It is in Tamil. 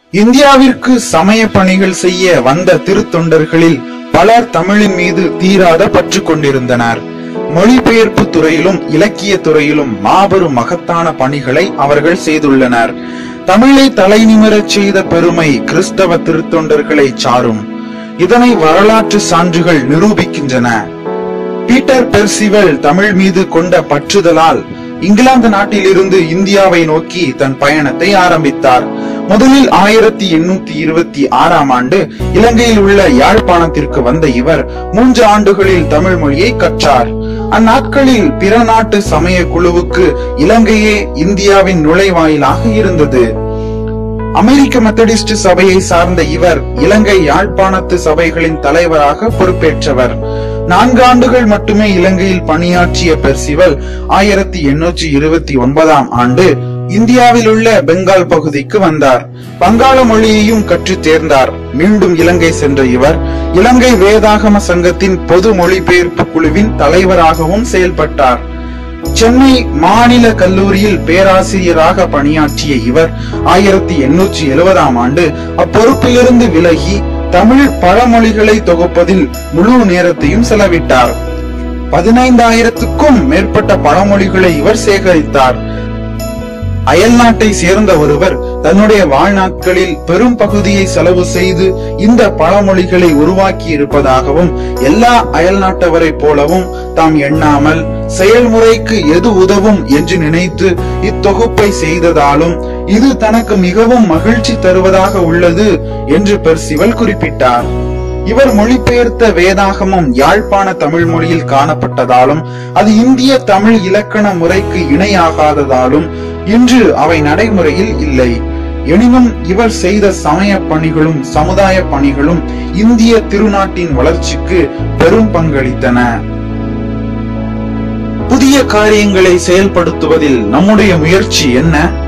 இந்தியாவிற்கு சமய பணிகள் செய்ய வந்த திருத்தொண்டர்களில் பலர் தமிழின் மீது தீராத பற்று கொண்டிருந்தனர் மொழிபெயர்ப்பு துறையிலும் இலக்கிய துறையிலும் மாபெரும் மகத்தான பணிகளை அவர்கள் செய்துள்ளனர் தமிழை தலைநிமிரச் செய்த பெருமை கிறிஸ்தவ திருத்தொண்டர்களை சாரும் இதனை வரலாற்று சான்றுகள் நிரூபிக்கின்றன பீட்டர் பெர்சிவல் தமிழ் மீது கொண்ட பற்றுதலால் இங்கிலாந்து நாட்டிலிருந்து இந்தியாவை நோக்கி தன் பயணத்தை ஆரம்பித்தார் முதலில் ஆயிரத்தி எண்ணூத்தி இருபத்தி ஆறாம் ஆண்டு இலங்கையில் உள்ள யாழ்ப்பாணத்திற்கு வந்த இவர் மூன்று ஆண்டுகளில் தமிழ் மொழியை கற்றார் அந்நாட்களில் பிற நாட்டு சமய குழுவுக்கு இலங்கையே இந்தியாவின் நுழைவாயிலாக இருந்தது அமெரிக்க மெத்தடிஸ்ட் சபையை சார்ந்த இவர் இலங்கை யாழ்ப்பாணத்து சபைகளின் தலைவராக பொறுப்பேற்றவர் நான்கு ஆண்டுகள் மட்டுமே இலங்கையில் பணியாற்றிய பெர்சிவல் ஆயிரத்தி எண்ணூற்றி இருபத்தி ஒன்பதாம் ஆண்டு இந்தியாவில் உள்ள பெங்கால் பகுதிக்கு வந்தார் வங்காள மொழியையும் கற்றுத் தேர்ந்தார் மீண்டும் இலங்கை சென்ற இவர் இலங்கை வேதாகம சங்கத்தின் பொது மொழிபெயர்ப்பு குழுவின் தலைவராகவும் செயல்பட்டார் சென்னை மாநில கல்லூரியில் பேராசிரியராக பணியாற்றிய இவர் ஆயிரத்தி எண்ணூற்றி எழுபதாம் ஆண்டு அப்பொறுப்பிலிருந்து விலகி தமிழ் பழமொழிகளை தொகுப்பதில் முழு நேரத்தையும் செலவிட்டார் பதினைந்தாயிரத்துக்கும் மேற்பட்ட பழமொழிகளை இவர் சேகரித்தார் அயல் நாட்டை சேர்ந்த ஒருவர் தன்னுடைய வாழ்நாட்களில் பெரும் பகுதியை செலவு செய்து இந்த பழமொழிகளை உருவாக்கி இருப்பதாகவும் எல்லா அயல் நாட்டவரை போலவும் தாம் எண்ணாமல் செயல்முறைக்கு எது உதவும் என்று நினைத்து இத்தொகுப்பை செய்ததாலும் இது தனக்கு மிகவும் மகிழ்ச்சி தருவதாக உள்ளது என்று பெர்சிவல் குறிப்பிட்டார் இவர் மொழிபெயர்த்த வேதாகமம் யாழ்ப்பாண தமிழ் மொழியில் காணப்பட்டதாலும் அது இந்திய தமிழ் இலக்கண முறைக்கு இணையாகாததாலும் இன்று அவை நடைமுறையில் இல்லை எனினும் இவர் செய்த சமய பணிகளும் சமுதாய பணிகளும் இந்திய திருநாட்டின் வளர்ச்சிக்கு பெரும் பங்களித்தன புதிய காரியங்களை செயல்படுத்துவதில் நம்முடைய முயற்சி என்ன